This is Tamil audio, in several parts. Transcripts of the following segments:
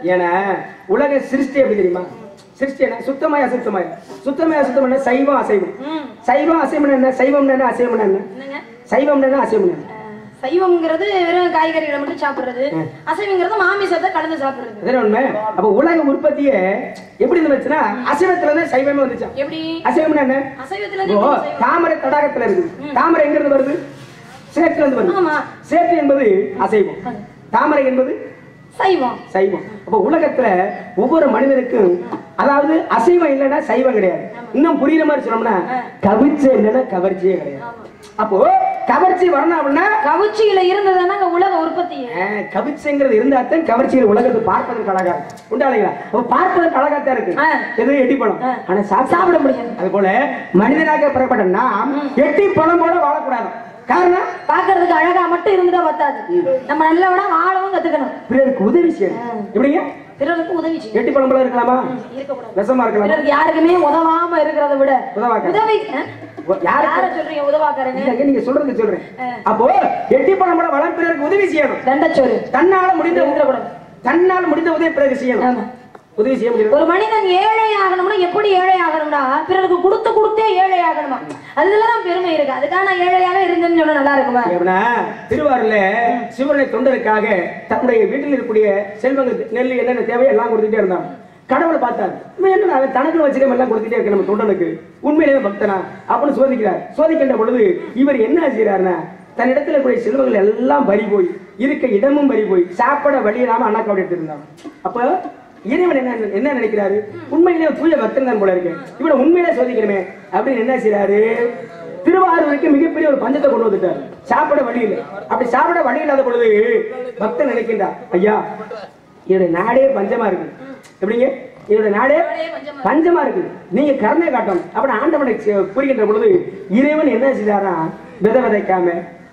ஏன்னா உலக சிருஷ்டி எப்படி தெரியுமா சிருஷ்டி என்ன சுத்தமாய அசுத்தமாய சுத்தமாய அசுத்தம் என்ன சைவம் அசைவம் ம். சைவம் அசைவம் என்ன சைவம் என்ன அசைவம் என்ன என்னங்க சைவம் என்ன அசைவம் என்ன அஹ், சைவம்ங்கிறது வெறும் காய்கறிகளை மட்டும் சாப்பிடுறது அசைவங்கிறது மாமிசத்தை கலந்து சாப்பிடுறது அதானே உண்மை அப்ப உலக உற்பத்தியே எப்படி இருந்துச்சுன்னா அசைவத்துல இருந்து சைவமே வந்துச்சான் எப்படி அசைவம்னா என்ன அசைவத்துல இப்போ இருந்து எப்படி சைவம்? தாமரை தடாகத்துல இருக்குது தாமரை எங்க இருந்து வருது சேற்றுல இருந்து வருது ஆமா சேற்று என்பது அசைவம் தாமரை என்பது சைவம் சைவம் அப்ப உலகத்துல ஒவ்வொரு மனிதனுக்கும் அதாவது அசைவம் இல்லைன்னா சைவம் கிடையாது இன்னும் புரியுற மாதிரி சொன்னோம்னா கவிர்ச்சி இல்லைன்னா கவர்ச்சியே கிடையாது அப்போ கவர்ச்சி வரணும் அப்படின்னா கவுச்சியில இருந்ததுன்னா அங்க உலக உற்பத்தி ஆஹ், கவிர்ச்சிங்கிறது இருந்தா தான் கவர்ச்சியில் உலகத்தை பார்ப்பதற்கு அழகா இருக்கும் உண்டாளைங்களா அப்ப பார்ப்பதற்கு அழகாத்தான் இருக்கு ஆ. எது எட்டி பழம் ஆனா சாப்பிட சாப்பிட முடியாது அது போல மனிதனாக பெறப்பட்ட நாம் எட்டி பழம் போல வாழக்கூடாது காரணம் பாக்குறதுக்கு அழகா மட்டும் இருந்துட்டா பத்தாது நம்ம நல்லவனா வாழவும் கத்துக்கணும் பிறருக்கு உதவி செய்யணும் எப்படிங்க பிறருக்கு உதவி செய்யணும் எட்டி பழம் போல இருக்கலாமா இருக்கக்கூடாது விஷமா இருக்கலாம் பிறருக்கு யாருக்குமே உதவாம இருக்கிறத விட உதவாக்க. உதவி அஹ்? யாருக்கு யார சொல்றீங்க உதவாக்காரங்க இல்லைங்க, நீங்க சொல்றது சொல்றேன் அப்போ எட்டி பழம் போல வளம் பிறருக்கு உதவி செய்யணும் தண்டச்சோறு தன்னால முடிந்த இருந்துடக்கூடாது. தன்னால் முடிந்த உதவி பிறகு செய்யணும் ஆமா. உதவி செய்ய முடியும் ஒரு மனிதன் ஏழை ஆகணும்னா எப்படி ஏழை ஆகணும்னா பிறருக்கு கொடுத்து கொடுத்தே ஏழை ஆகணுமா அதுலதான் பெருமை இருக்கு அதுக்காக நான் ஏழையாக இருந்தேன்னு சொன்னா நல்லா இருக்குமா ஏன்னா திருவாரூர்ல சிவனை தொண்டருக்காக தன்னுடைய வீட்டில் இருக்கக்கூடிய செல்வங்கள் நெல் என்னென்ன தேவையோ எல்லாம் கொடுத்துட்டே இருந்தாங்க கடவுளை பார்த்தாரு இவன் என்ன அவன் தனக்கு வச்சுக்க எல்லாம் கொடுத்துட்டே இருக்க நம்ம தொண்டனுக்கு உண்மையிலேயே பக்தனா அப்படின்னு சோதிக்கிறார் சோதிக்கின்ற பொழுது இவர் என்ன செய்யறாருன்னா தன்னிடத்துல இருக்கக்கூடிய செல்வங்கள் எல்லாம் பறி போய் இருக்க இடமும் பறி போய் சாப்பிட வழி இல்லாம அண்ணா கவலை எடுத்திருந்தாங்க அப்ப இறைவன் என்ன என்ன நினைக்கிறாரு உண்மையிலே தூய பக்தன் தான் போல இருக்கு இவனை உண்மையிலே சோதிக்கணுமே அப்படின்னு என்ன செய்யறாரு திருவாரூருக்கு மிகப்பெரிய ஒரு பஞ்சத்தை கொண்டு வந்துட்டார் சாப்பிட வழி இல்லை அப்படி சாப்பிட வழி இல்லாத பொழுது பக்தன் நினைக்கின்றார் ஐயா என்னுடைய நாடே பஞ்சமா இருக்கு எப்படிங்க என்னுடைய நாடே பஞ்சமா இருக்கு நீங்க கருணை காட்டணும் அப்படி ஆண்டவனை செ- புரிகின்ற பொழுது இறைவன் என்ன செய்தாரா விதை விதைக்காம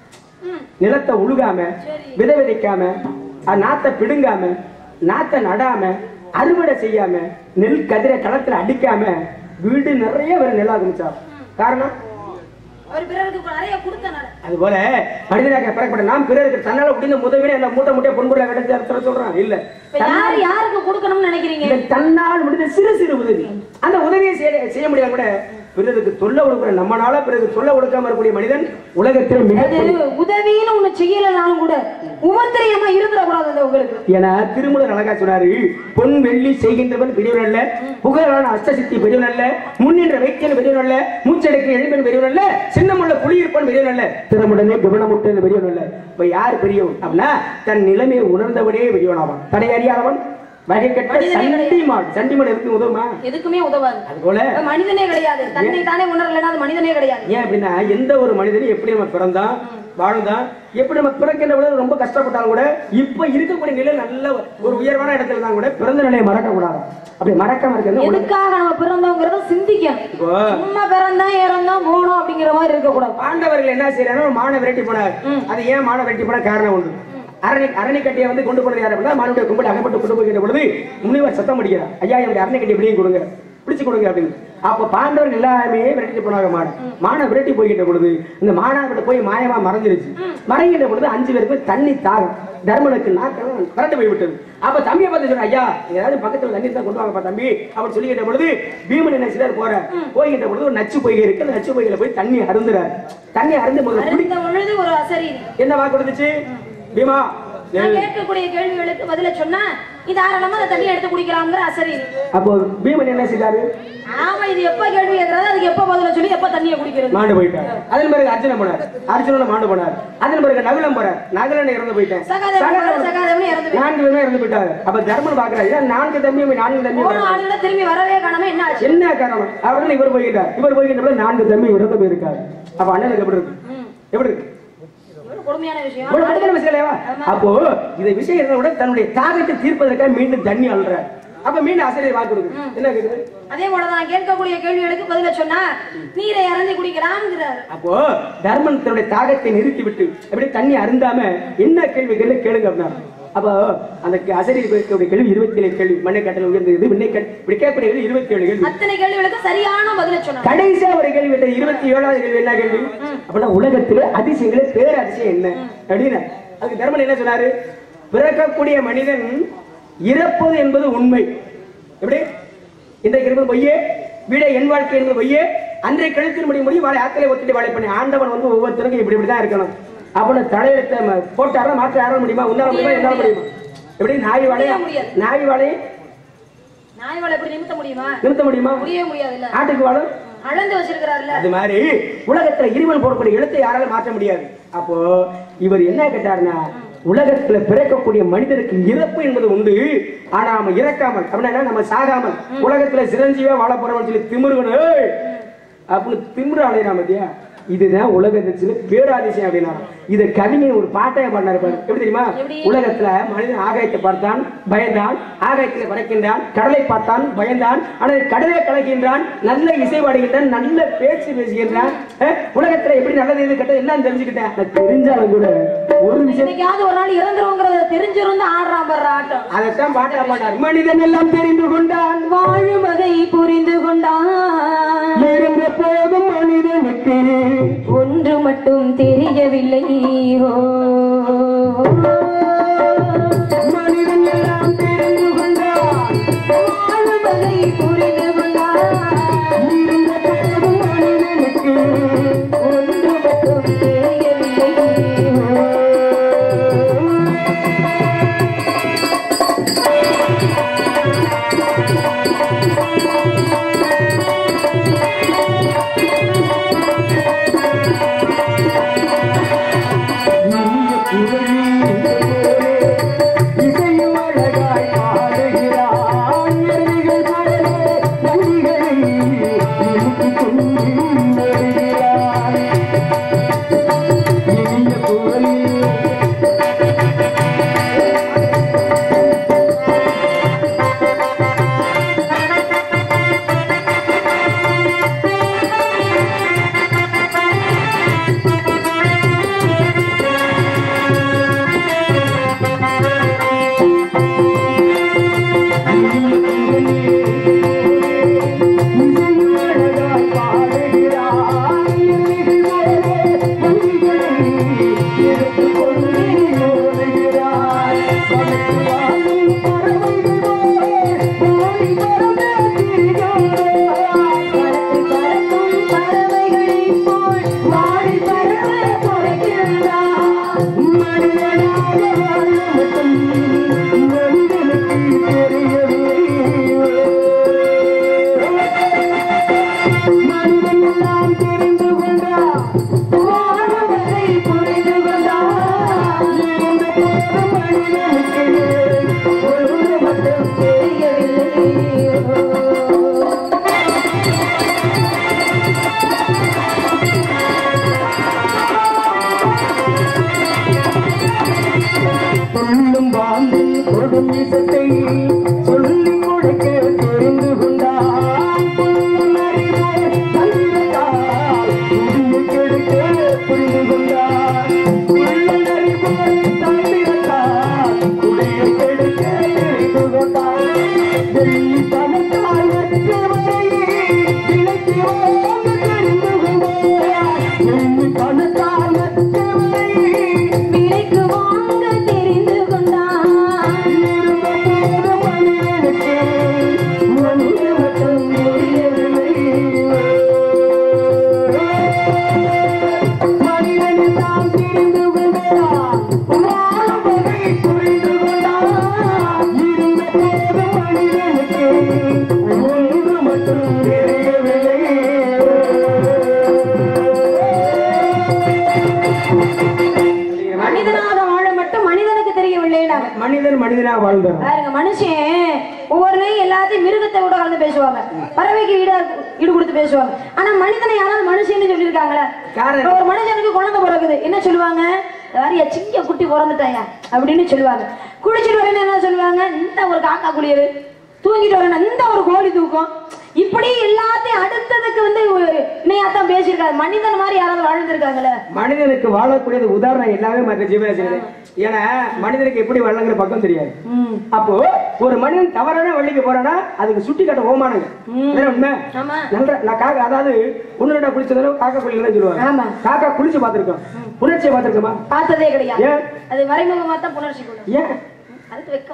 நிலத்தை உழுகாம விதை விதைக்காம அது நாத்தை பிடுங்காம நாத்தை நடாம அறுவடை செய்யாம நெல் கதிரை களத்துல அடிக்காம வீடு நிறைய ஒரு நெல் ஆரம்பிச்சார் காரணம் அவர் பிறருக்கு நிறைய கொடுத்தனால அதுபோல மனிதனாக பிறக்கப்பட்ட நாம் பிறருக்கு தன்னால முடிந்த உதவினே அந்த மூட்டை மூட்டையை பொன்புள்ள கிடைச்சி சொல்றான் இல்ல இப்ப யாரு யாருக்கு கொடுக்கணும்னு நினைக்கிறீங்க இந்த தன்னால் முடிந்த சிறு சிறு உதவி அந்த உதவியை செய்ய செய்ய முடியாம கூட பிறருக்கு தொல்லை கொடுக்கிற நம்மனால பிறருக்கு தொல்லை கொடுக்காம இருக்கக்கூடிய மனிதன் உலகத்தில் மிக அது உதவின்னு ஒண்ணு செய்யலனாலும் கூட உபத்திரியமா இருந்துடக்கூடாது அந்த உங்களுக்கு என திருமூலர் அழகா சொன்னாரு பொன் வெள்ளி செய்கின்றவன் பெரியவன் அல்ல புகழான அஷ்டசித்தி பெரியவன் அல்ல முன்னின்ற வைத்தியன் பெரியவன் அல்ல மூச்சடைக்கு எழுப்பன் பெரியவன் அல்ல சின்னமுள்ள குடியிருப்பன் பெரியவன் அல்ல திறமுடனே கவனமுட்டன் பெரியவன் அல்ல இப்ப யார் பெரியவன் அப்படின்னா தன் நிலைமையை உணர்ந்தவனே பெரியவனாவான் தடை அறியாதவன் வகை கட்ட சண்டிமான் சண்டிமான் எதுக்கு உதவுமா எதுக்குமே உதவாது அது போல அது மனிதனே கிடையாது தன்னை தானே உணரலைன்னா அது மனிதனே கிடையாது ஏன் அப்படின்னா எந்த ஒரு மனிதனும் எப்படி நம்ம பிறந்தான் வாழ்ந்தான் எப்படி நம்ம பிறக்கின்ற பொழுது ரொம்ப கஷ்டப்பட்டாலும் கூட இப்ப இருக்கக்கூடிய நிலை நல்ல ஒரு உயர்வான இடத்துல இருந்தாலும் கூட பிறந்த நிலையை மறக்க கூடாது அப்படி மறக்காம இருக்கிறது உலக- எதுக்காக நம்ம பிறந்தோங்கிறத சிந்திக்கணும் இப்போ சும்மா பிறந்தோம் இறந்தோம் போனோம் அப்படிங்கிற மாதிரி இருக்க கூடாது பாண்டவர்கள் என்ன செய்யறாங்க ஒரு மானை விரட்டி போனார் அது ஏன் மானை விரட்டி போன காரணம் உண்டு அரணி அரணிக்கட்டியை வந்து கொண்டு போனது யார் அப்படின்னா மானுடைய கும்பல் அகப்பட்டு கொண்டு போகின்ற பொழுது முனிவர் சத்தம் அடிக்கிறார் ஐயா என்னுடைய அரணிக்கட்டி எப்படியும் கொடுங்க பிடிச்சு கொடுங்க அப்படின்னு அப்ப பாண்டவர்கள் எல்லாருமே விரட்டிட்டு போனாங்க மாடு மானை விரட்டி போய்கின்ற பொழுது இந்த மானாவிட்ட போய் மாயமா மறைஞ்சிருச்சு மறைகின்ற பொழுது அஞ்சு பேருக்கு தண்ணி தாகம் தர்மனுக்கு நாக்கம் விரட்டு போய் விட்டது அப்ப தம்பியை பார்த்து சொன்ன ஐயா ஏதாவது பக்கத்துல தண்ணி தான் கொண்டு வாங்கப்பா தம்பி அப்படின்னு சொல்லிக்கிட்ட பொழுது பீமன் என்ன செய்யறாரு போற போய்கின்ற பொழுது ஒரு நச்சு பொய்கை இருக்கு அந்த நச்சு பொய்கையில போய் தண்ணி அருந்துறாரு தண்ணி அருந்து முதல்ல குடி அருந்த பொழுது ஒரு அசரீரி என்ன வாக்கு கொடுத்துச்சு பீமா நான் கேட்கக்கூடிய கேள்விகளுக்கு பதில சொன்னா இது தாராளமா அந்த தண்ணி எடுத்து குடிக்கலாம்ங்கிற அசரீரி அப்போ பீமன் என்ன செய்தாரு ஆமா இது எப்ப கேள்வி கேட்கறது அதுக்கு எப்ப பதில சொல்லி எப்ப தண்ணியை குடிக்கிறது மாண்டு போயிட்டார் அதன் பிறகு அர்ஜுனன் போனார் அர்ஜுனன் மாண்டு போனார் அதன் பிறகு நகுலம் போறார் நகுலன் இறந்து போயிட்டேன் சகாதேவன் சகாதேவன் சகாதேவன் இறந்து போயிட்டான். நான்கு பேருமே இறந்து போயிட்டாரு அப்ப தர்மன் பாக்குறாரு ஏன் நான்கு தம்பி நான்கு தம்பி போன ஆளுநர் திரும்பி வரவே காணாம என்ன ஆச்சு என்ன காரணம் அவர்கள் இவர் போய்கிட்டார் இவர் போய்கின்ற பொழுது நான்கு தம்பி இறந்து போயிருக்காரு அப்ப அண்ணனுக்கு எப்படி இருக்கு எப்படி இருக்கு இவ்வளவு கொடுமையான விஷயம் ஒரு பக்கத்துல விஷயம் இல்லையா அப்போ இந்த விஷயம் இருந்தா கூட தன்னுடைய தாகத்தை தீர்ப்பதற்காக மீண்டும் தண்ணி அழுற அப்ப மீண்டும் ஆசிரியர் வாக்கு கொடுக்கு என்ன கேக்குது அதே போலதான் நான் கேட்கக்கூடிய கேள்விகளுக்கு பதில சொன்னா நீரை இறந்து குடிக்கலாம்ங்கிறாரு அப்போ தர்மன் தன்னுடைய தாகத்தை நிறுத்தி விட்டு அப்படி தண்ணி அருந்தாம என்ன கேள்வி கேள்வி கேளுங்க அப்படின்னா அப்போ அந்த ஆசிரியர் கேட்கக்கூடிய கேள்வி இருபத்தி ஏழு கேள்வி மண்ணை கட்டளை உயர்ந்தது விண்ணை கட் இப்படி கேட்கக்கூடிய கேள்வி இருபத்தி ஏழு கேள்வி அத்தனை கேள்விகளுக்கு சரியான பதில சொன்னாங்க கடைசியா ஒரு கேள்வி கேட்டது இருபத்தி ஏழாவது கேள்வி என்ன கேள்வி அப்படின்னா உலகத்துல அதிசயங்களே பேர் அதிசயம் என்ன அப்படின்னு அதுக்கு தர்மன் என்ன சொன்னாரு பிறக்கக்கூடிய மனிதன் இறப்பது என்பது உண்மை எப்படி இன்றைக்கு இருப்பது பொய்யே வீட என் வாழ்க்கை என்பது பொய்யே அன்றைய கழுத்தில் முடியும் முடியும் வாழை ஆத்திரை ஒத்திட்டு வாழை பண்ணி ஆண்டவன் வந்து ஒவ்வொருத்தருக்கும் இப்படி இப்படி தான் இருக்கணும் அப்படின்னு தலையெழுத்த ம- போட்டாரா மாற்ற யாரால முடியுமா உன்னால முடியுமா என்னால முடியுமா எப்படி நாய் வாழையா முடியாது. நாய் வாழையை நாய் வாழை எப்படி நிமித்த முடியுமா நிறுத்த முடியுமா முடியவே முடியாது இல்ல ஆட்டுக்கு வாழும் அளந்து வச்சிருக்கிறாருல்ல அது மாதிரி உலகத்துல இறைவன் போடக்கூடிய எழுத்தை யாரால மாற்ற முடியாது அப்போ இவர் என்ன கேட்டாருன்னா உலகத்துல பிறக்கக்கூடிய மனிதருக்கு இறப்பு என்பது உண்டு ஆனா நம்ம இறக்காமல் அப்படின்னா என்ன? நம்ம சாகாமல் உலகத்துல சிரஞ்சீவியா வாழ போறோம்னு சொல்லி திமிருகணும் ஏய்! அப்படின்னு திமிரு அலையிறான் மத்தியா இதுதான் உலகத்துல பேராதிசயம் அப்படின்னா இத கவிஞன் ஒரு பாட்டைய பாடினாரு பாரு எப்படி தெரியுமா எப்படி? உலகத்துல மனிதன் ஆகாயத்தை பார்த்தான் பயந்தான் ஆகாயத்தில் பறக்கின்றான் கடலை பார்த்தான் பயந்தான் ஆனால் கடலை கலக்கின்றான் நல்ல இசை பாடுகின்றான் நல்ல பேச்சு பேசுகின்றான் அஹ், உலகத்துல எப்படி நல்லது எது கெட்டது எல்லாம் தெரிஞ்சுக்கிட்டேன் நான் தெரிஞ்சாலும் கூட ஒரு விஷயம் இன்னைக்காவது ஒரு நாள் இறந்துருவோங்கிறத தெரிஞ்சிருந்து ஆடுறான் பாரு ஆட்டம் அதைத்தான் பாட்டா பாட்டார் மனிதன் எல்லாம் தெரிந்து கொண்டான் வாழும் வகை புரிந்து கொண்டான் இருந்த போதும் மனிதனுக்கு ஒன்று மட்டும் தெரியவில்லை ஓ. மனிதன் எல்லாம் தெரிந்து கொண்டான் வாழும் வகை புரிந்து கொண்டான் இருந்த போதும் மனிதனுக்கு ஒன்று மட்டும் தெரியவில்லை ஓ. இசையும் அழகாய் பாடுகிறான் எதிரிகள் போலே வழிகளை இழுத்துக் கொண்டு வருகிறான். இனிய குரலில் இசையும் அழகாய் பாடுகிறான் எதிரிகள் போலே வழிகளை இழுத்துக் கொண்டு வருகிறான். பறந்து வாழும் பறவைகள் போலே ஓடி பறந்து திரிகிறான். பறந்து பறக்கும் பறவைகளைப் போல் வாடி பறவை பறக்கின்றான். மனிதனாக வாழ மட்டும் மனிதனுக்கு தெரியவில்லை. மனிதன் எல்லாம் தெரிந்து கொண்டான். வாழும் வகை புரிந்து கொண்டான். இருந்த போது மனிதனுக்கு ஒன்று மட்டும் தெரியவில்லை ஓ. சொல்லும் வாழ்ந்து கொடும் இசத்தை சொல்லிக் கொடுக்க தெரிந்து கொண்டான் சொல்லும் அறிவு தந்திரத்தால் புதிய கெடுக்க புரிந்து கொண்டான் சொல்லும் அறிவு தந்திரத்தால் புதிய கெடுக்க தெரிந்து கொண்டான் வெள்ளி பணத்தால் வெற்றவரை விலைக்கு வாங்க தெரிந்து கொண்டான் வெள்ளி பணத்தால் வெற்றவரை விலைக்கு வாங்க தெரிந்து கொண்டான் மனிதனாக வாழ மட்டும் மனிதனுக்கு தெரியவில்லைனாங்க மனிதன் மனிதனா வாழ்ந்தான் பாருங்க மனுஷன் ஒவ்வொரு நாளும் எல்லாத்தையும் மிருகத்தை கூட கலந்து பேசுவாங்க பறவைக்கு ஈடு ஈடு கொடுத்து பேசுவாங்க ஆனா மனிதனை யாராவது மனுஷன்னு சொல்லியிருக்காங்களா யாரு? இப்ப ஒரு மனுஷனுக்கு குழந்தை பிறகுது என்ன சொல்லுவாங்க யாரையா சிங்க குட்டி பிறந்துட்டாயா அப்படின்னு சொல்லுவாங்க குளிச்சுட்டு வரேன்னு என்ன சொல்லுவாங்க இந்த ஒரு காக்கா குளியல் தூங்கிட்டு வரேன் இந்த ஒரு கோழி தூக்கம் இப்படி எல்லாத்தையும் அடுத்ததுக்கு வந்து இணையாத்தான் பேசியிருக்காங்க மனிதன் மாதிரி யாராவது வாழ்ந்திருக்காங்களே மனிதனுக்கு வாழக்கூடியது உதாரணம் எல்லாமே மற்ற ஜீவராசிகள் ஏன்னா மனிதனுக்கு எப்படி வாழணுங்கிற பக்கம் தெரியாது ம் அப்போ ஒரு மனிதன் தவறான வழிக்கு போறானா அதுக்கு சுட்டி காட்ட ஓமானுங்க அதானே உண்மை ஆமா நல்ல நான் காக்கா அதாவது ஒண்ணு ரெண்டா குளிச்சதாலும் காக்கா குளிக்கலாம் சொல்லுவாங்க ஆமா. காக்கா குளிச்சு பார்த்திருக்கோம் புணர்ச்சியை பார்த்திருக்கோமா பார்த்ததே கிடையாது ஏன் அது மறைமுகமா தான் புணர்ச்சி கொள்ளும் ஏன் அதுக்கு வெக்கம்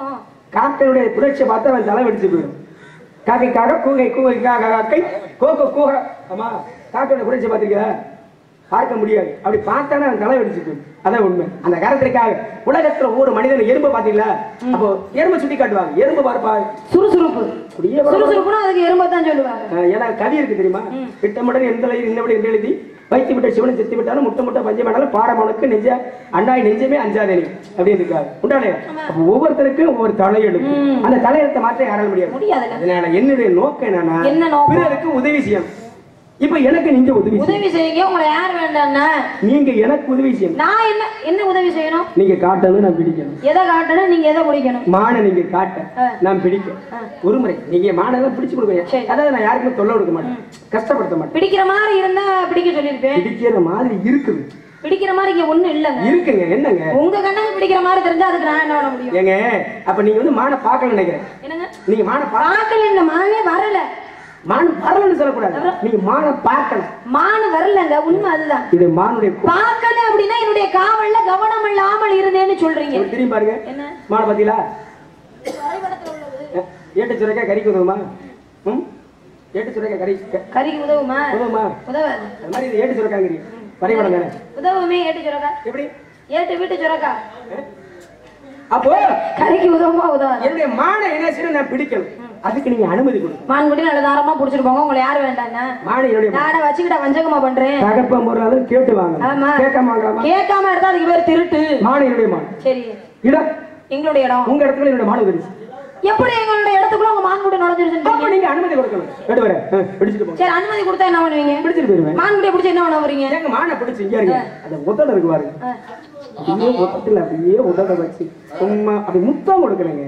காக்கையுடைய புரட்சியை பார்த்து அவன் தலை வெடிச்சு போயிடும் காக்கைக்காக கூகை கூகைக்காக காக்கை கோகோ கூக ஆமா காக்கையோட புரட்சியை பார்த்திருக்கியா பார்க்க முடியாது அப்படி பார்த்தானே அவன் தலை வெடிச்சு போயிடும் அதான் உண்மை அந்த காரணத்திற்காக உலகத்துல ஒவ்வொரு மனிதன் எறும்பை பாத்தீங்களா அப்போ எறும்பை சுட்டி காட்டுவாங்க எறும்பு பார்ப்பா சுறுசுறுப்பு அப்படியே வரும். சுறுசுறுப்புனா அதுக்கு எறும்பை தான் சொல்லுவாங்க ஆஹ் ஏன்னா கவி இருக்கு தெரியுமா விட்டமுடன் எந்த லையில் இன்னபடி என்று எழுதி வைத்து விட்ட சிவனை செத்து விட்டாலும் முட்டை முட்டை பஞ்சம் வேணாலும் பாரமனுக்கு நெஞ்ச அண்டாய் நெஞ்சமே அஞ்சாதே அப்படின்னு இருக்காரு உண்டானே அப்ப ஒவ்வொருத்தருக்கும் ஒவ்வொரு தலையெழுத்து அந்த தலையெழுத்தை மாற்ற யாரால முடியாது முடியாதுல்ல அதனால என்னுடைய நோக்கம் என்னன்னா என்ன நோக்கம்? பிறருக்கு உதவி செய்யணும் இப்ப எனக்கு நீங்க உதவி செய்யணும் உதவி செய்யுங்க உங்களை யார் வேண்டாம்னா நீங்க எனக்கு உதவி செய்யணும் நான் என்ன என்ன உதவி செய்யணும் நீங்க காட்டணும் நான் பிடிக்கணும் எதை காட்டணும் நீங்க எதை முடிக்கணும் மானை நீங்க காட்ட ஆ. நான் பிடிக்க ஒரு முறை நீங்க மானை தான் பிடிச்சு கொடுப்பீங்க சரி. அதாவது நான் யாருக்குமே தொல்லை கொடுக்க மாட்டேன் கஷ்டப்படுத்த மாட்டேன் பிடிக்கிற மாதிரி இருந்தா பிடிக்க சொல்லியிருப்பேன் பிடிக்கிற மாதிரி இருக்குது பிடிக்கிற மாதிரி இங்க ஒண்ணும் இல்லங்க இருக்குங்க என்னங்க உங்க கண்ணுக்கு பிடிக்கிற மாதிரி தெரிஞ்சா அதுக்கு நான் என்ன பண்ண முடியும் ஏங்க அப்ப நீங்க வந்து மானை பார்க்கல நினைக்கிறேன் என்னங்க நீங்க மானை பா பார்க்கல இந்த மானே வரல மான் வரலன்னு சொல்லக்கூடாது நீங்க மானை பார்க்கல மான் வரலங்க உண்மை அதுதான் இது மானுடைய கு- பார்க்கல அப்படின்னா என்னுடைய காவல்ல கவனம் இல்லாமல் இருந்தேன்னு சொல்றீங்க ஒரு திரும்பி பாருங்க என்ன மானை பாத்தீங்களா வரைபடத்துல உள்ளது ஏட்டு சுரைக்கா கறிக்கு உதவுமா ம் ஏட்டு சுரைக்கா கறி க- கறிக்கு உதவுமா உதவுமா உதவாது அது மாதிரி இது ஏட்டு சுரைக்காங்கிறீங்க வரைபடம் தானே உதவுமே ஏட்டு சுரக்கா எப்படி ஏட்டு வீட்டு சுரக்கா அப்போ கறிக்கு உதவுமா உதவாது என்னுடைய மானை என்ன செய்யணும் நான் பிடிக்கணும் அதுக்கு நீங்க அனுமதி கொடுங்க மான்குட்டி நல்ல தாரமா புடிச்சிட்டு போங்க உங்களை யாரு வேண்டாங்க மானை என்னுடைய நானே வச்சுக்கிட்ட வஞ்சகமா பண்றேன் தகப்பம் பொருளாலும் கேட்டு வாங்க ஆமா. கேட்காம வாங்கலாமா கேட்காம எடுத்தா அதுக்கு பேர் திருட்டு மானை என்னுடைய மான் சரி இடம் எங்களுடைய இடம் உங்க இடத்துல என்னுடைய மான் வந்துருச்சு எப்படி எங்களுடைய இடத்துக்குள்ள உங்க மான்குட்டி நுழைஞ்சிருச்சுன்னு அப்ப நீங்க அனுமதி கொடுக்கணும் கேட்டு வரேன் ஆ, பிடிச்சிட்டு போங்க சரி அனுமதி கொடுத்தா என்ன பண்ணுவீங்க பிடிச்சிட்டு போயிருவேன் மான்குட்டியை பிடிச்சி என்ன பண்ண வரீங்க எங்க மானை பிடிச்சு இங்க இருங்க அந்த உதட இருக்கு பாருங்க அப்படியே உதட்டுல அப்படியே உதட வச்சு சும்மா அப்படி முத்தம் கொடுக்குறேங்க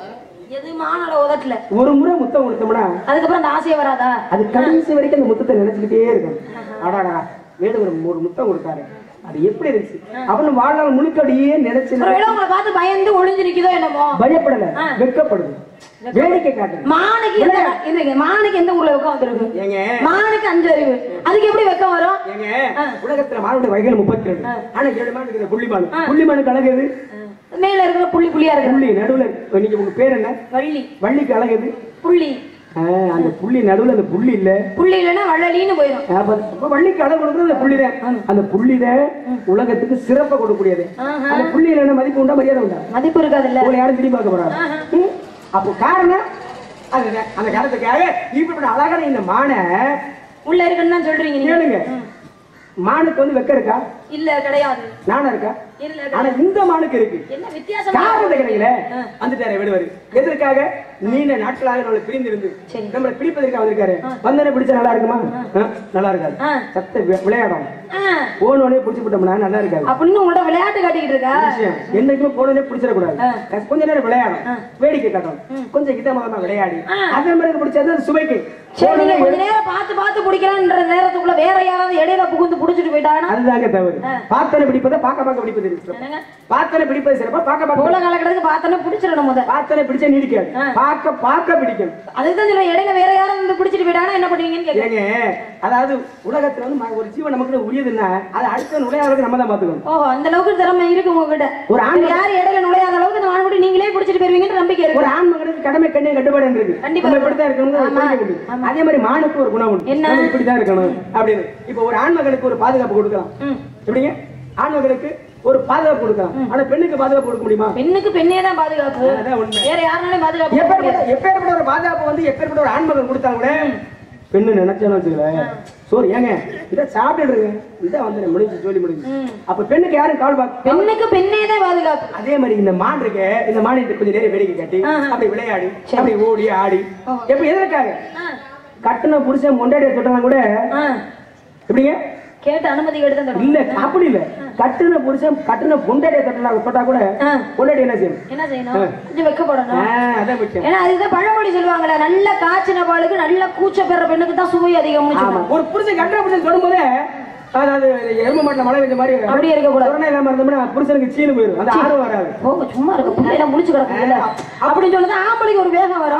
எது மானோட உதட்டல ஒரு முறை முத்தம் கொடுத்தோம்னா அதுக்கப்புறம் அந்த ஆசையே வராதா அது கடைசி வரைக்கும் அந்த முத்தத்தை நினைச்சுக்கிட்டே இருக்கும் அடாடா வேடு ஒரு ஒரு முத்தம் கொடுத்தாரு அது எப்படி இருந்துச்சு அவனு வாழ்நாள் முழுக்க அப்படியே நினைச்சு ஒருவேளை உங்களை பார்த்து பயந்து ஒளிஞ்சு நிக்குதோ என்னமோ பயப்படல வெட்கப்படுது வேடிக்கை காட்டுது மானுக்கு எந்த இருங்க மானுக்கு எந்த ஊர்ல வெக்கம் வந்துருக்கு ஏங்க மானுக்கு அஞ்சு அறிவு அதுக்கு எப்படி வெக்கம் வரும் ஏங்க உலகத்துல மானுடைய வகைகள் முப்பத்தி ரெண்டு ஆனா ஏழு மானுக்கு இந்த புள்ளிமானு புள்ளிமானுக்கு அழகு எது மேல இருக்கிற புள்ளி புள்ளியா இருக்கு புள்ளி நடுவுல நீங்க உங்க பேர் என்ன வள்ளி வள்ளிக்கு அழகு எது புள்ளி ஆ, அந்த புள்ளி நடுவுல அந்த புள்ளி இல்ல புள்ளி இல்லைன்னா வள்ளலின்னு போயிடும் அப்ப அப்ப வள்ளிக்கு அழகு கொடுக்குறது அந்த புள்ளிதான் அந்த புள்ளிதான் உலகத்துக்கு சிறப்பை கொடுக்கக்கூடியது ஆஹா. அந்த புள்ளி இல்லைன்னா மதிப்பு உண்டா மரியாதை உண்டா மதிப்பு இருக்காதுல்ல உங்களை யாரும் திரும்பி பார்க்க போறாங்க ம். அப்போ காரணம் அதுதான் அந்த காரணத்துக்காக இப்படி அழகான இந்த மானை உள்ள இருக்குன்னு தான் சொல்றீங்க நீங்க கேளுங்க மானுக்கு வந்து வெக்க இருக்கா இல்ல கிடையாது நானா இருக்கா இல்ல ஆனா இந்த மானுக்கு இருக்கு என்ன வித்தியாசம் காரணம் கிடைக்கல வந்துட்டாரு விடுவாரு எதற்காக நீண்ட நாட்களாக நம்மளை பிரிந்து இருந்து சரி. நம்மளை பிடிப்பதற்காக வந்திருக்காரு வந்தனே பிடிச்சா நல்லா இருக்குமா ஆ, நல்லா இருக்காது ஆ. சத்த வி- விளையாடும் ஆ, போனோடனே பிடிச்சு விட்டோம்னா நல்லா இருக்காது அப்படின்னு உங்கள்ட்ட விளையாட்டு காட்டிக்கிட்டு இருக்கா விஷயம் என்னைக்குமே போனோடனே பிடிச்சிடக்கூடாது கொஞ்ச நேரம் விளையாடும் வேடிக்கை காட்டும் கொஞ்சம் கிட்ட முதல்ல விளையாடி அதே மாதிரி பிடிச்சது அது சுவைக்கு சரி நீங்க கொஞ்ச நேரம் பார்த்து பார்த்து பிடிக்கலான்ற நேரத்துக்குள்ள வேற யாராவது இடையில புகுந்து புடிச்சிட்டு போயிட்டாங்கன்னா அதுதாங்க தவறு பார்த்தனை பிடிப்பதை பார்க்க பார்க்க பிடிப்பது சிறப்பு. என்னங்க பார்த்தனை பிடிப்பது சிறப்பா பார்க்க பார்க்க போல கலக்கிறதுக்கு பார்த்தோன்னா பிடிச்சிடணும் முத பார்த்தனை பிடிச்சா நீடிக்காது பார்க்க பார்க்க பிடிக்கும் அதுதான் சொல்ல இடையில வேற யாரும் வந்து பிடிச்சிட்டு போயிட்டாங்கன்னா என்ன பண்ணுவீங்கன்னு கேட்க ஏங்க அதாவது உலகத்துல வந்து ம- ஒரு ஜீவன் நமக்கு உரியதுன்னா அது அடுத்த நுழையாதவருக்கு நம்ம தான் பாத்துக்கணும் ஓஹோ அந்த அளவுக்கு திறமை இருக்கு உங்ககிட்ட ஒரு ஆண் அங்க யாரும் இடையில நுழையாத அளவுக்கு இந்த மான்குட்டி நீங்களே பிடிச்சிட்டு போயிருவீங்கன்ற நம்பிக்கை இருக்கு ஒரு ஆண் மகனுக்கு கடமை கண்ணே கட்டுப்பாடு இருக்கு கண்டிப்பா. நம்ம இப்படித்தான் இருக்கணும் ஆமா. அதே மாதிரி மானுக்கு ஒரு குணம் உண்டு என்ன? நம்ம இப்படித்தான் இருக்கணும் அப்படின்னு இப்ப ஒரு ஆண் மகனுக்கு ஒரு பாதுகாப்பு கொடுக்கலாம் ம். எப்படிங்க ஆண் மகனுக்கு ஒரு பாதுகாப்பு கொடுக்கலாம் ஆனா பெண்ணுக்கு பாதுகாப்பு கொடுக்க முடியுமா பெண்ணுக்கு பெண்ணே தான் பாதுகாப்பு அதான் உண்மை வேற யாருனாலும் பாதுகாப்பு கொடுக்க முடியாது. எப்பேற்பட்ட எப்பேற்பட்ட ஒரு பாதுகாப்பு வந்து எப்பேற்பட்ட ஒரு ஆண்மகன் கொடுத்தா கூட பெண்ணு நினைச்சாலும் வச்சுக்கல சோறு ஏங்க இதை சாப்பிட்டுடுங்க இதை வந்து முடிஞ்சு சொல்லி முடிஞ்சு அப்ப பெண்ணுக்கு யாரும் கால் பார்க்க பெண்ணுக்கு பெண்ணே தான் பாதுகாப்பு அதே மாதிரி இந்த மான் இருக்கு இந்த மான் கொஞ்சம் நேரம் வேடிக்கை கட்டி அப்படி விளையாடி அப்படி ஓடி ஆடி எப்படி எதற்காக ஆ. கட்டுன புருஷன் மொண்டாடிய தொட்டலாம் கூட ஆ. எப்படிங்க கேட்டு அனுமதி கேட்டு தான் தரணும். இல்ல அப்படி இல்ல கட்டுன புருஷன் கட்டுன பொண்டாடிய தொட்டலாம் தொட்டா கூட ஆ. பொண்டாடி என்ன செய்யும் என்ன செய்யணும் கொஞ்சம் வெக்கப்படணும் ஆ, அதான் முக்கியம் ஏன்னா அதுதான் பழமொழி சொல்லுவாங்கல்ல நல்ல காய்ச்சின பாலுக்கு நல்ல கூச்ச பெற பெண்ணுக்கு தான் சுவை அதிகம்னு ஆமா சொல்லுவாங்க ஒரு புருஷன் கட்டுற புருஷன் சொல்லும்போது அதாவது எரும மாட்டுல மழை பெஞ்ச மாதிரி அப்படியே இருக்கக்கூடாது கொரோனா இல்லாம இருந்தோம்னா புருஷனுக்கு சீனு போயிடும் அந்த ஆர்வம் வராது போங்க சும்மா இருக்க பிள்ளைல முடிச்சு கிடக்குதுல்ல அப்படின்னு சொன்னது ஆம்பளைக்கு ஒரு வேகம் வரும் ஆம்பளை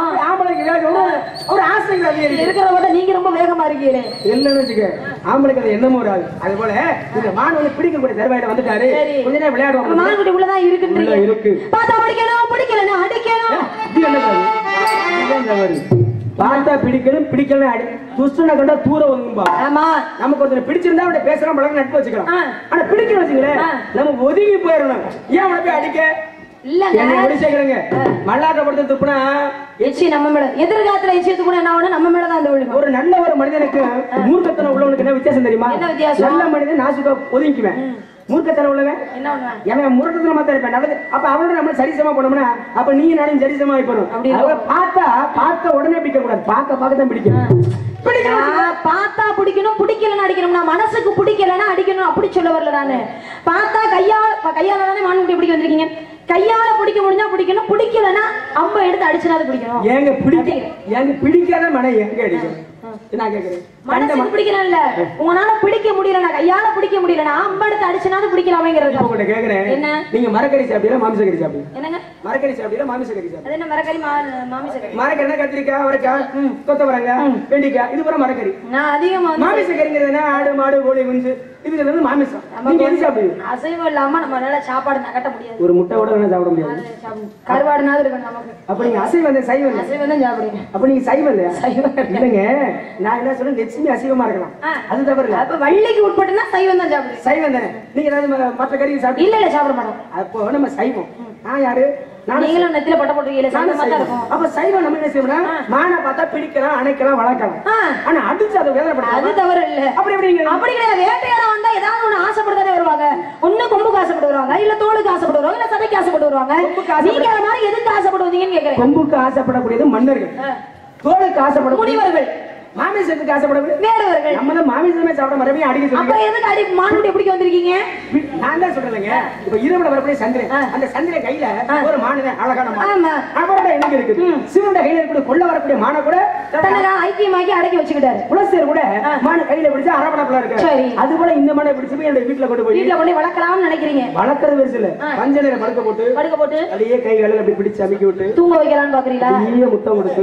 இருக்கிறாரு ஒரு ஒரு ஆசைகள் அதிகரிக்கும் இருக்கிறத விட நீங்க ரொம்ப வேகமா இருக்கீங்களே இல்லைன்னு வச்சுக்க ஆம்பளைக்கு அது என்னமோ வராது அது போல இந்த மாணவனை பிடிக்கக்கூடிய தருவாயில வந்துட்டாரு சரி. கொஞ்ச நேரம் நம்ம விளையாடுவாங்க மான்குட்டி உள்ளதான் இருக்குன்றீங்க உள்ள இருக்கு. பார்த்தா பிடிக்கணும் பிடிக்கலன்னு அடிக்கணும் இது என்ன சார் இதுதான் தவறு. பார்த்தா பிடிக்கணும் பிடிக்கணும் அடி துஷ்டனை கண்டா தூர ஒதுங்கும்பா ஆமா நமக்கு ஒருத்தர் பிடிச்சிருந்தா அவனை பேசலாம் பழக நட்பு வச்சுக்கலாம் ஆ. ஆனா பிடிக்கணும் வச்சுங்களேன் ஆ. நம்ம ஒதுங்கி போயிடணும் ஏன் அவனை போய் அடிக்க இல்லங்க என்னை எப்படி சேர்க்கிறேங்க மல்லாக்க படுத்து துப்புனா எச்சி நம்ம மேல எதிர்காலத்துல எச்சியத்து கூட என்ன ஆகணும் நம்ம மேலதான் அந்த விழுகும் ஒரு நல்ல ஒரு மனிதனுக்கு மூர்க்கத்தனம் உள்ளவனுக்கு என்ன வித்தியாசம் தெரியுமா என்ன வித்தியாசம்? நல்ல மனிதன் நாசுக்கா ஒதுங்கிக்குவேன் மூர்க்கத்தனம் உள்ளவன் என்ன பண்ணுவேன் அவன் முரட்டத்துல மாத்த இருப்பேன் நல்லது அப்ப அவனோட நம்ம சரிசமா போனோம்னா அப்ப நீ நானும் சரிசமா போயிடும் அப்படி அவ பார்த்தா பார்த்த உடனே பிடிக்க கூடாது பார்க்க பார்க்க தான் பிடிக்கணும் பிடிக்கணும் நான் பார்த்தா பிடிக்கணும் பிடிக்கலன்னு அடிக்கணும் நான் மனசுக்கு பிடிக்கலன்னா அடிக்கணும் அப்படி சொல்ல வரல நானு பார்த்தா கையால ப- கையால தானே மான்குட்டி பிடிக்க வந்திருக்கீங்க கையால பிடிக்க முடிஞ்சா பிடிக்கணும் பிடிக்கலன்னா அம்ப எடுத்து அடிச்சுனா அது பிடிக்கணும் ஏங்க பிடிக்க ஏங்க பிடிக்காத மனை எங்க அடிக்கும் நான் கேக்குறேன் மனசுக்கு பிடிக்கணும்ல உங்களால பிடிக்க முடியலனா கையால பிடிக்க முடியலனா அம்ப எடுத்து அடிச்சுனாலும் பிடிக்கலாமேங்கிறது இப்ப உங்கள்ட்ட கேக்குறேன் என்ன? நீங்க மரக்கறி சாப்பிட்டீங்களா மாமிச கறி சாப்பிடுங்க என்னங்க மரக்கறி சாப்பிட்டீங்களா மாமிச கறி சாப்பிடுங்க அது என்ன மரக்கறி மா- மாமிச கறி மரக்கறினா கத்திரிக்காய் அவரைக்காய் கொத்தவரங்காய் வெண்டிக்காய் இது பூரா மரக்கறி நான் அதிகமா வந்து மாமிச கறிங்கிறது என்ன ஆடு மாடு கோழி குஞ்சு இதுல இருந்து மாமிசம் நீங்க எது சாப்பிடுவீங்க அசைவம் இல்லாம நம்மளால சாப்பாடு நகட்ட முடியாது ஒரு முட்டை கூட வேணா சாப்பிட முடியாது அது சாப்பிடணும். கருவாடுனாவது இருக்கணும் நமக்கு அப்ப நீங்க அசைவம் இல்லை, சைவம் இல்லை. அசைவம் தான் சாப்பிடுங்க அப்ப நீங்க சைவம் இல்லையா சைவம் இல்லைங்க நான் என்ன சொல்றேன் லட்சுமி அசைவமா இருக்கலாம் ஆ. அது தவறு இல்ல அப்ப வள்ளிக்கு உட்பட்டுனா சைவம் தான் சாப்பிடுங்க சைவம் தானே நீங்க ஏதாவது ம- மற்ற கறி சாப்பிட்டு இல்ல இல்ல சாப்பிட மாட்டோம் அப்போ நம்ம சைவம் நான் யாரு நான் நீங்களும் நெத்தில பட்ட போட்டுருக்கீங்களே நானும் சைவமா தான் சைவம். இருக்கும் அப்ப சைவம் நம்ம என்ன செய்யணும்னா மானை பார்த்தா பிடிக்கலாம் அணைக்கலாம் வளர்க்கலாம் ஆ. ஆனா அடிச்சு அதை அது வேதனைப்படுத்த தவறு இல்ல அப்படி எப்படிங்க அப்படி கிடையாது வேட்டையாட வந்தா ஏதாவது ஒண்ணு ஆசைப்படுறதே வருவாங்க ஒண்ணு கொம்புக்கு ஆசைப்பட்டு வருவாங்க இல்ல தோலுக்கு ஆசைப்பட்டு வருவாங்க இல்ல சதைக்கு ஆசைப்பட்டு வருவாங்க கொம்புக்கு ஆசைப்படு- நீங்க அது மாதிரி எதுக்கு ஆசைப்படுவீங்கன்னு கேக்குறேன் கொம்புக்கு ஆசைப்படக்கூடியது மன்னர்கள் ஆ. தோலுக்கு ஆசைப்படக்கூடிய முனிவர்கள் மாமிசத்துக்கு ஆசைப்படக்கூடிய வேறவர்கள் நம்ம தான் மாமிசமே சாப்பிட மறுபடியும் அடிக்க சொல்லி அப்புறம் எதுக்கு அடி மானுட்டி பிடிக்க வந்திருக்கீங்க நான் தான் சொல்றேங்க இப்ப இரவுல வரக்கூடிய சந்திரன் அந்த சந்திரன் கையில ஒரு மானுதான் அழகான மான் ஆமா அவரோட எனக்கு இருக்குது சிவனோட கையில இருக்கக்கூடிய கொள்ள வரக்கூடிய மானை கூட தன்னை ஐக்கியமாக்கி அடக்கி வச்சுக்கிட்டாரு குலசேர் கூட மான கையில பிடிச்சு அரவணைப்புல இருக்கு சரி. அது போல இந்த மானை பிடிச்சு போய் என்னோட வீட்டுல கொண்டு போய் வீட்டுல கொண்டு போய் வளர்க்கலாம்னு நினைக்கிறீங்க வளர்க்கறது பெருசு இல்ல பஞ்ச நேரம் படுக்க போட்டு படுக்க போட்டு அப்படியே கை காலில் அப்படி பிடிச்சு அமைக்கி விட்டு தூங்க வைக்கலாம்னு பாக்குறீங்களா ஈய முத்தம் கொடுத்து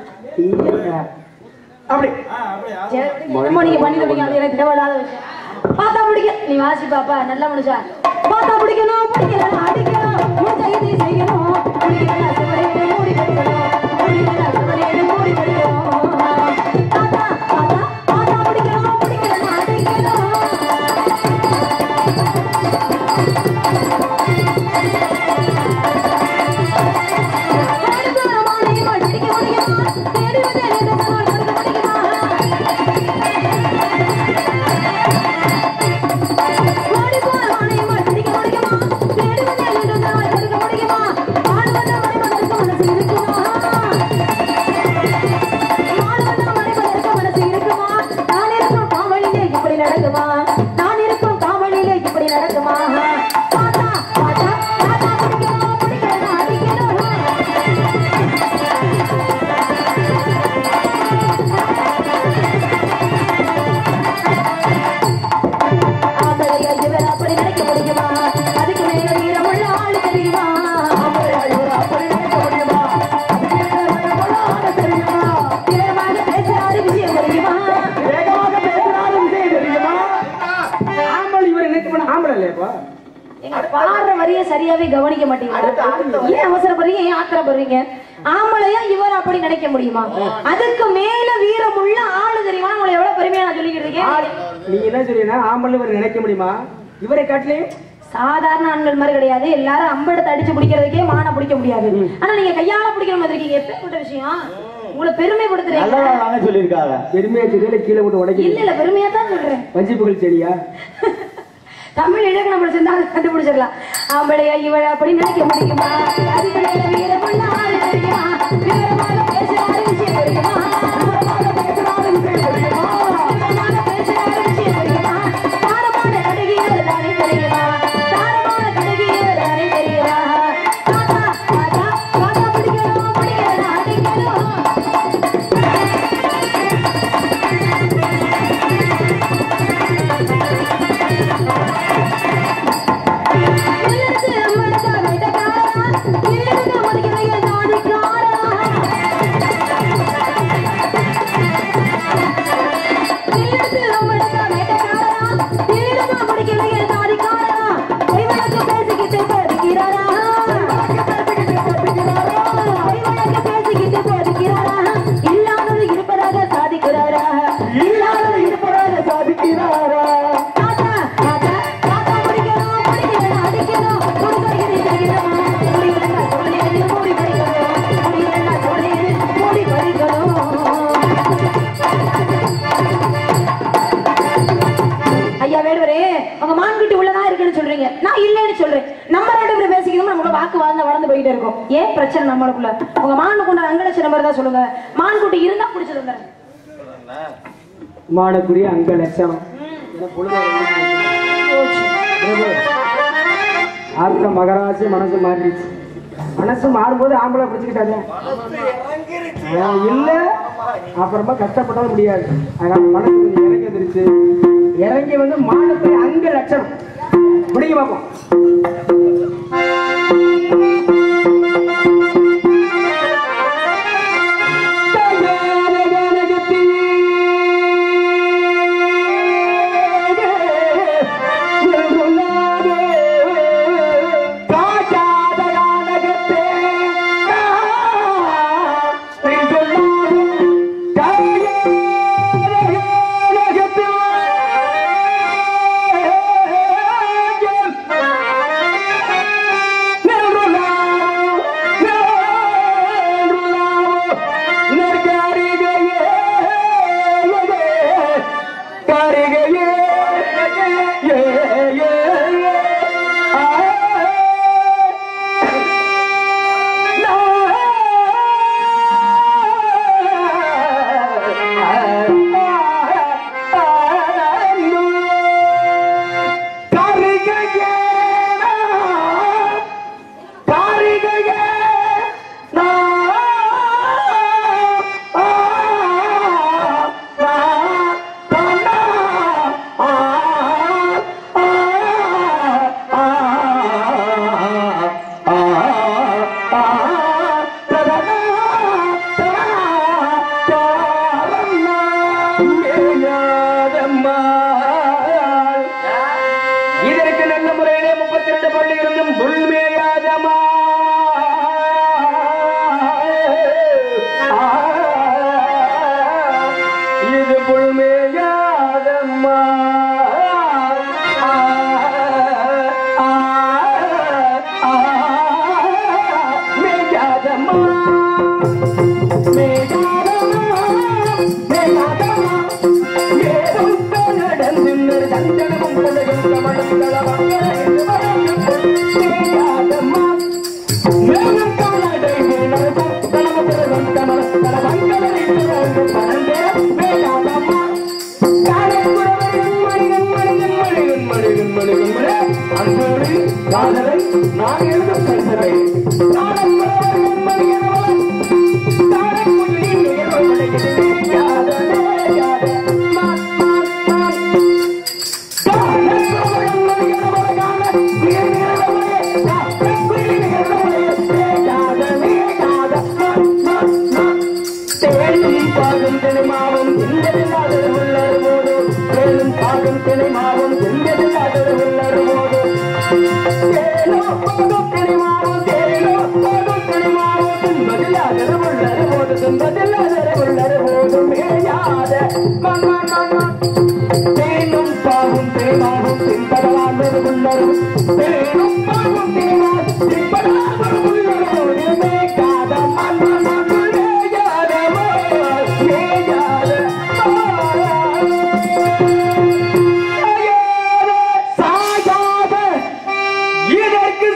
ஈய அப்படி சரி, என்னமோ நீங்க பண்ணி தப்பீங்க அது எனக்கு தேவையில்லாத விஷயம் பார்த்தா பிடிக்க நீ வாசி பாப்பா நல்ல மனுஷா பார்த்தா பிடிக்கணும் பிடிக்கல அடிக்கணும் முடிஞ்ச இதை செய்யணும் பிடிக்கல சிவரேடு மூடி படிக்கணும் பிடிக்கல சிவரேடு மூடி படிக்கணும் பார்த்தா பார்த்தா பார்த்தா பிடிக்கணும் பிடிக்கல அடிக்கணும் நான் இருக்கும் காவலிலே இப்படி நடக்குமா பாத்தா பாத்தா பாத்தா பிடிக்கணும் பிடிக்கணும் அடிக்கணும் ஆம்பளையா இவர் அப்படி நினைக்க முடியுமா அதுக்கு மேல வீரமுள்ள ஆளு தெரியுமா ஆம்பளையா இவர் அப்படி நினைக்க முடியுமா அதுக்கு மேல வீரமுள்ள ஆளு தெரியுமா வேகமாக பேசுறாரு விஷயம் தெரியுமா வேகமாக பேசினாலும் விஷயம் தெரியுமா ஆம்பளை இவர் என்ன பண்ண ஆம்பளை இல்லையாப்பா எங்க பாடுற வரிய சரியாவே கவனிக்க மாட்டீங்க ஏன் அவசரப்படுறீங்க ஏன் ஆத்திரப்படுறீங்க ஆம்பளையா இவர் அப்படி நினைக்க முடியுமா அதுக்கு மேல வீரமுள்ள ஆளு தெரியுமா உங்களை எவ்வளவு பெருமையா நான் சொல்லிக்கிட்டு இருக்கேன் ஆள், நீங்க என்ன சொல்றீங்கன்னா ஆம்பளை இவர் நினைக்க முடியுமா இவரை காட்டிலே சாதாரண ஆண்கள் மாதிரி கிடையாது எல்லாரும் அம்பெடுத்து அடிச்சு பிடிக்கிறதுக்கே மான பிடிக்க முடியாது ஆனா நீங்க கையால பிடிக்கிற மாதிரி இருக்கீங்க எப்பேற்பட்ட விஷயம் உங்களை பெருமைப்படுத்துறீங்க நல்லதா தானே சொல்லியிருக்காங்க பெருமையா தெரியல கீழே போட்டு இல்ல உடைக்கிறீங்க இல்ல பெருமையா தான் சொல்றேன் வஞ்சி புகழ் செடியா தமிழ் இலக்கணம் படிச்சிருந்தா அதை கண்டுபிடிச்சிடலாம் ஆம்பளையா இவள் அப்படி நினைக்க முடியுமா அதுக்கு மேல வீரமுள்ள ஆளு தெரியுமா வீரமாக பேசுறாரு விஷயம் தெரியுமா வீரமாக பேசுறாரு விஷயம் தெரியுமா வீரமாக பேசுறாரு விஷயம் தெரியுமா தாரமான கடுகியர் தானே தெரியுமா தாரமான கடுகியர் தானே தெரியுமா தாத்தா தாத்தா தாத்தா பிடிக்கணும் பிடிக்கணும் அடிக்கணும் இல்லருக்கு அம்மனுக்கு வேட்டக்காரா இல்லருக்கு மதிக்கிறைய ஜாதிக்காரா நான் இல்லைன்னு சொல்றேன் நம்ம ரெண்டு பேரும் பேசிக்கணும் நம்மளோட வாக்கு வாழ்ந்து வளர்ந்து போயிட்டே இருக்கோம் ஏன் பிரச்சனை நம்மளுக்குள்ள உங்க மான் கொண்ட அங்கலட்சணம் மாதிரி தான் சொல்லுங்க மான் குட்டி இருந்தா பிடிச்சது வந்துடுறேன் மாடக்கூடிய அங்க லட்சணம் என பொழுது பிரபு, ஆத்த மகராசி மனசு மாறிடுச்சு மனசு மாறும்போது ஆம்பளை பிடிச்சுக்கிட்டாங்க ஆஹ் இல்ல அப்புறமா கஷ்டப்பட்டாலும் முடியாது அதனால மனசு கொஞ்சம் இறங்கி வந்துருச்சு இறங்கி வந்து மானத்துக்கு அங்க லட்சணம் பிடிக்க பார்ப்போம் இதற்கு நல்ல முறையிலே முப்பத்தி ரெண்டு பள்ளி இருந்தும் புல்மேயாதமா இது புல்மேயாதம்மா மேயாதம்மா நான் எழுதும் கல்சரை நானும் மணியன் தேனும் பாவும் தேனாவும் பின்படலாமல் உள்ளரும் தேனும் பாவும் தேனாவும் பின்படலாமல் உள்ளரும் மேகாத மன்னன் மேகாத மேகாத சாயாத இதற்கு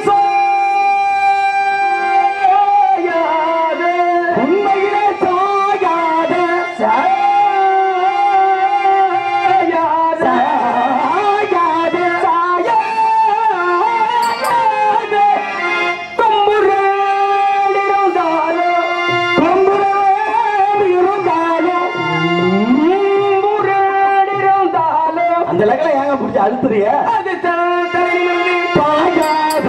சாயாத உண்மையிலே சாயாத சாயாத சாயாத சாயாத கொம்புரேடு இருந்தாலோ கொம்புரேடு இருந்தாலோ கொம்புரேடு இருந்தாலோ அந்த லெக்கல ஏங்க புடிச்சு அழுத்துறிய அது தலை தலையிலிருந்து பாயாத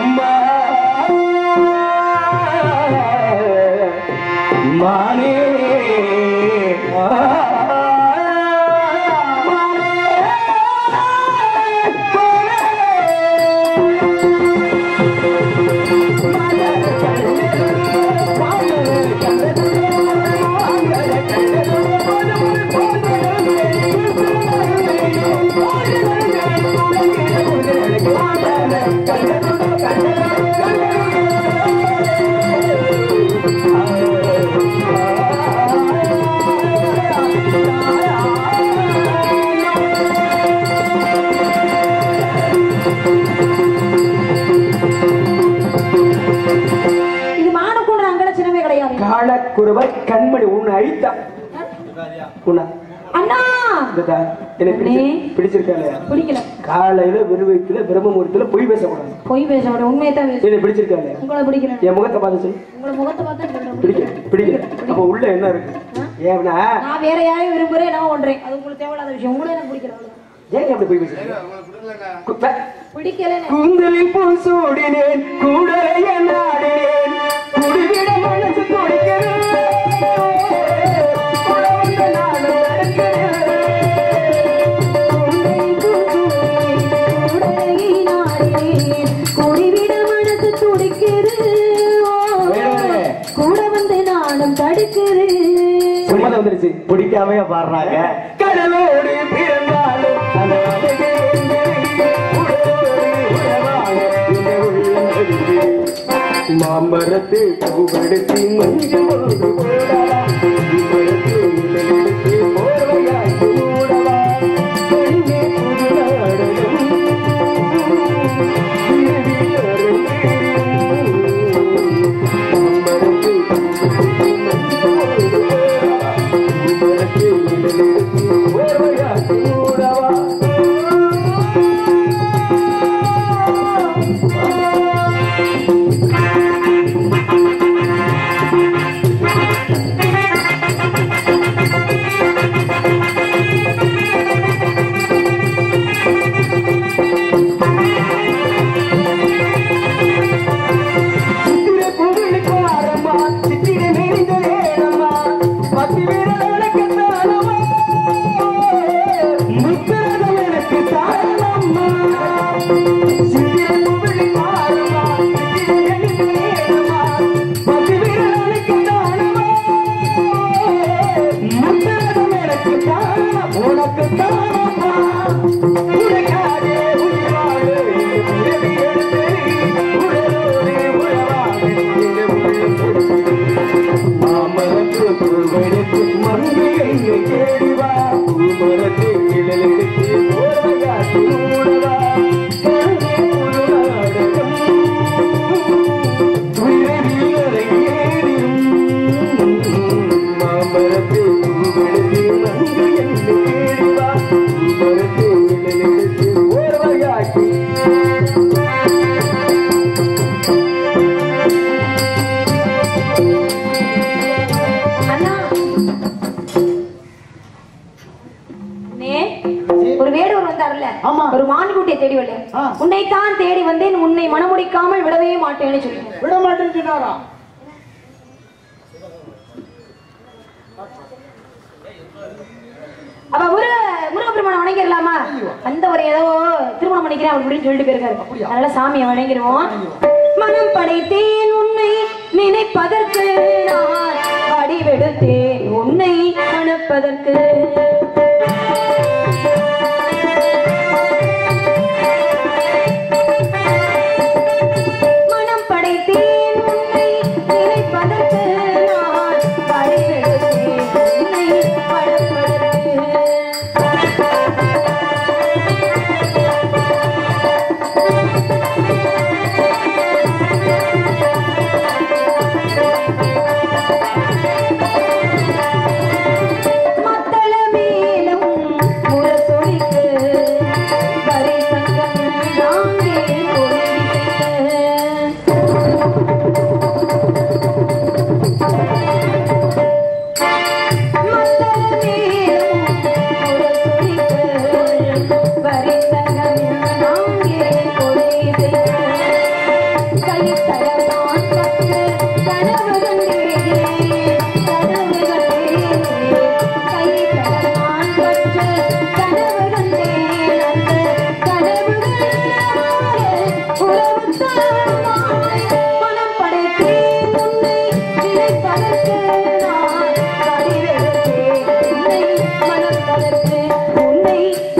மானே குருவாய் கண்மணி உன்னை அழித்தா உன்னை அண்ணா இந்ததா, என்னை பிடிச்சு அண்ணே. பிடிச்சிருக்கா இல்லையா பிடிக்கல காலையில விருவத்துல பிரம்மமுகூர்த்தத்துல பொய் பேசக்கூடாது பொய் பேச விட உண்மையை தான் பேச என்னை பிடிச்சிருக்கா இல்லையா உங்களை பிடிக்கல என் முகத்தை பார்த்து சொல்லு உங்களை முகத்தை பார்த்தா சொல்றேன் பிடிக்கல பிடிக்கல அப்ப உள்ள என்ன இருக்கு ஏன்னா நான் வேற யாரையும் விரும்புறேன் நான் ஒன்றேன் அது உங்களுக்கு தேவையில்லாத விஷயம் உங்களை எனக்கு பிடிக்கல அவ்வளவுதான். ஏன் அப்படி பொய் பேசுறீங்க கு- ப- பிடிக்கலன்னு கூந்தலில் பூ சூடினேன் கூடலைய நாடினேன் குடிவிட மனசு துடிக்கிறது உழவந்த நானும் நடக்கிறேன். வேணுமே. கூட வந்து நானும் தடுக்குது சும்மாதான் வந்துருச்சு பிடிக்காமையே பாடுறாங்க கடலோடு பிறந்தாலும் அந்த அழகே எங்கே? உடலோடு உறவாக இந்த உள்ளம் தவிக்கிறேன். மாமரத்து பூவெடுத்து மஞ்சள் ஒன்று போடவா இவ்வளத்து இலையெடுத்து போர்வையாக்கி மூடவா பெண்ணே புது நாடகம் இரவில் அரங்கேறும். மாமரத்து பூவெடுத்து மஞ்சள் ஒன்று போடவா இவ்வளத்து இலையெடுத்து போர்வையாக்கி மூடவா சித்திரை பூவிலுக்கு ஆரம்பா, சித்திரை மெலிந்த நேரமா, பத்து விரல் எனக்கு தானமா, முத்திரதம் எனக்கு தானம்மா. சித்திரை பூவிலுக்கு ஆரம்பா, சித்திரை மெலிந்த நேரமா, பத்து விரல் எனக்கு தானமா, முத்திரதம் எனக்கு தானமா, உனக்கு தானம்மா. உனக்காக உயிர் வாழ பிறவி எடுத்தேன். உடலோடு உறவாக இந்த உள்ளம் கொடுத்தேன். மாமரத்து பூவெடுத்து மங்கை என்னை தேடி வா. பூமரத்து கிளலெடுத்து போர்வையாக்கி மூடவா. கண்ணே புது நாடகம். விரைவில் அரங்கேறிடும். மாமரத்து பூவெடுத்து மங்கை என்னை தேடி வா. பூமரத்து கிளலெடுத்து போர்வையாக்கி அண்ணா அண்ணே, ஒரு வேடுவர் வந்தார்ல ஆமா. ஒரு மான்குட்டியை தேடி வரல ஆ. உன்னைத்தான் தேடி வந்தேன் உன்னை மனமுடிக்காமல் விடவே மாட்டேன்னு சொல்லிட்டேன் விட மாட்டேன்னு சொன்னாரா அப்ப முருக முருகப்பெருமானை வணங்கிடலாமா அந்த ஒரு ஏதோ திருமணம் பண்ணிக்கிறேன் அப்படின்னு சொல்லிட்டு போயிருக்காரு அதனால சாமியை வணங்கிடுவோம் மனம் படைத்தேன் உன்னை நினைப்பதற்கு நான் வடிவெடுத்தேன் உன்னை மணப்பதற்கு மனம் படைத்தேன் உன்னை நினைப்பதற்கு நான் வடிவெடுத்தேன் உன்னை மணப்பதற்கு மத்தள மேலும் முரசொலிக்கு வரி சங்கம் நாங்கே ஒளிவிக்க மனம் படைத்தேன் உன்னை நினைப்பதற்கு நான் வடிவெடுத்தேன் உன்னை மணப்பதற்கு உன்னை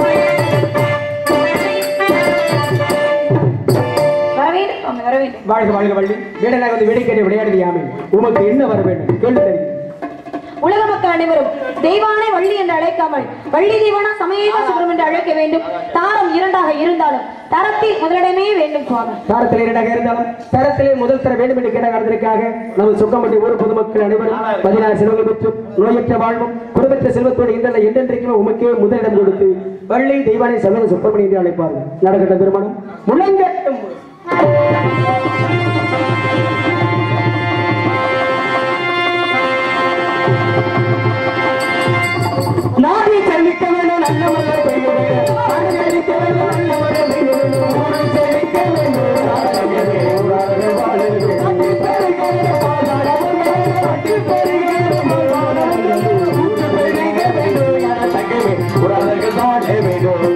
வர வேண்டும் சுவாமி, வர வேண்டும் வாழ்க வாழ்க வள்ளி வீடனாக வந்து வேடிக்கை விளையாடுது யாமே உமக்கு என்ன வர வேண்டும் கேள்வி தருகிறேன் உலக மக்கள் அனைவரும் தெய்வானை வள்ளி என்று அழைக்காமல் வள்ளி தெய்வானா சமேத சுப்ரம் என்று அழைக்க வேண்டும் தாரம் இரண்டாக இருந்தாலும் தரத்தில் முதலிடமே வேண்டும் சுவாமி தாரத்தில் இரண்டாக இருந்தாலும் தரத்திலே முதல் தர வேண்டும் என்று கேட்ட காரணத்திற்காக நமது சுக்கம்பட்டி ஊர் பொதுமக்கள் அனைவரும் பதினாறு செல்வங்கள் பெற்றும் நோயற்ற வாழ்வும் குடும்பத்த செல்வத்தோடு இந்த என்றென்றைக்குமே உமக்கே முதலிடம் கொடுத்து வள்ளி தெய்வானை சமேத சுப்பிரமணி என்று அழைப்பார்கள் நடக்கட்ட திருமணம் முழங்கட்டும் நாடி செழிக்க வேண்டும் நல்ல மலர் பெய்ய வேண்டும் நாடு செழிக்க வேண்டும் நல்ல மலர் பெய்ய வேண்டும் ஊரை செழிக்க வேண்டும் நாடகமே ஊராக வாழ வேண்டும் நாட்டி பெருகிற பாதாளமே நாட்டி பெருகிற பாதாளமே ஊற்று பெருக வேண்டும் என தங்கமே ஊராக வாழ வேண்டும்